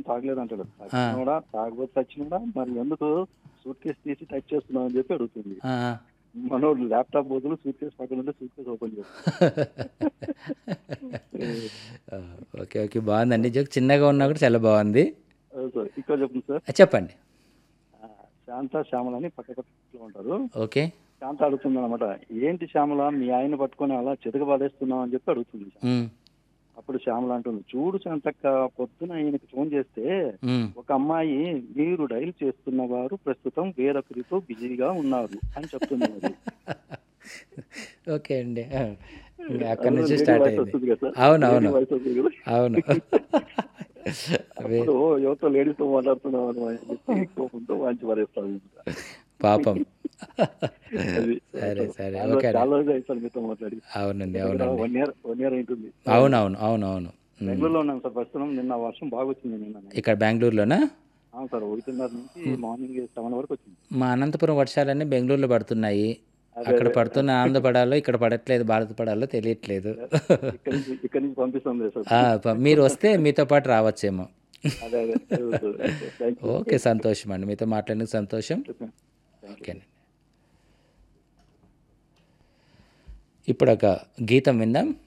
ఏం తాగలేదు అంటాడు తాగినోడా తాగబోతు చచ్చినోడా మరి ఎందుకు సూట్ కేసు తీసి టచ్ చేస్తున్నావు అని చెప్పి అడుగుతుంది ఆ, మనోడు ల్యాప్టాప్ బదులు సూట్ కేసు పక్కన ఉంటే సూట్ కేసు ఓపెన్ ఆ, ఓకే ఓకే బాగుందండి జోక్ చిన్నగా ఉన్నా కూడా చాలా బాగుంది సార్ ఇక్కడ చెప్పండి సార్ ఆ, చెప్పండి ఆ, శాంత శ్యామల అని పక్క పక్కలో ఉంటారు ఓకే శాంత అడుగుతుంది అనమాట ఏంటి శ్యామల మీ ఆయన పట్టుకొని అలా చితక పడేస్తున్నావు అని చెప్పి అడుగుతుంది ఉమ్, అప్పుడు శ్యామల అంటుంది చూడు శాంతక్క పొద్దున ఆయనకి ఫోన్ చేస్తే ఉమ్. ఒక అమ్మాయి మీరు డైల్ చేస్తున్న వారు ప్రస్తుతం వేరొకరితో బిజీగా ఉన్నారు అని చెప్తుంది మరి. ఓకే అండి ఆ, ఇంకా అక్కడి నుంచి Lady స్టార్ట్ voice అయింది వస్తుంది కదా సార్? అవును Lady అవును voice వస్తుంది కదా? అవును అవే అప్పుడు ఎవరితో లేడీస్ తో మాట్లాడుతున్నావు అని చెప్పి కోపంతో వాంచి పడేస్తాను పాపం అది. సరే సరే చాలా- ఓకే చాలా రోజులు అయింది సార్ మీతో మాట్లాడి అవునండి అవునండి వన్ ఇయర్ వన్ ఇయర్ అవుతుంది అవును అవును అవును అవును ఉమ్. బెంగళూరులో ఉన్నాను సార్ ప్రస్తుతం నిన్న వర్షం బాగా వచ్చింది నిన్న ఇక్కడ బెంగళూరులోనా అవును సార్ ఒకటిన్నర నుంచి మార్నింగ్ సెవెన్ వరకు వచ్చింది మా అనంతపురం వర్షాలన్నీ బెంగళూరులో పడుతున్నాయి అదే, అక్కడ అదే. పడుతున్న ఆంధ్రపడాలో ఇక్కడ పడట్లేదు బాధపడాలో తెలియట్లేదు ఇక్కడ నుంచి ఇక్కడ నుంచి పంపిస్తుంది సార్ ఆ, ప- మీరు వస్తే మీతో పాటు రావచ్చేమో అదే అదే థ్యాంక్ యూ ఓకే సంతోషం అండి మీతో మాట్లాడినందుకు సంతోషం ఓకేనండి ఇప్పుడు ఒక గీతం విందాం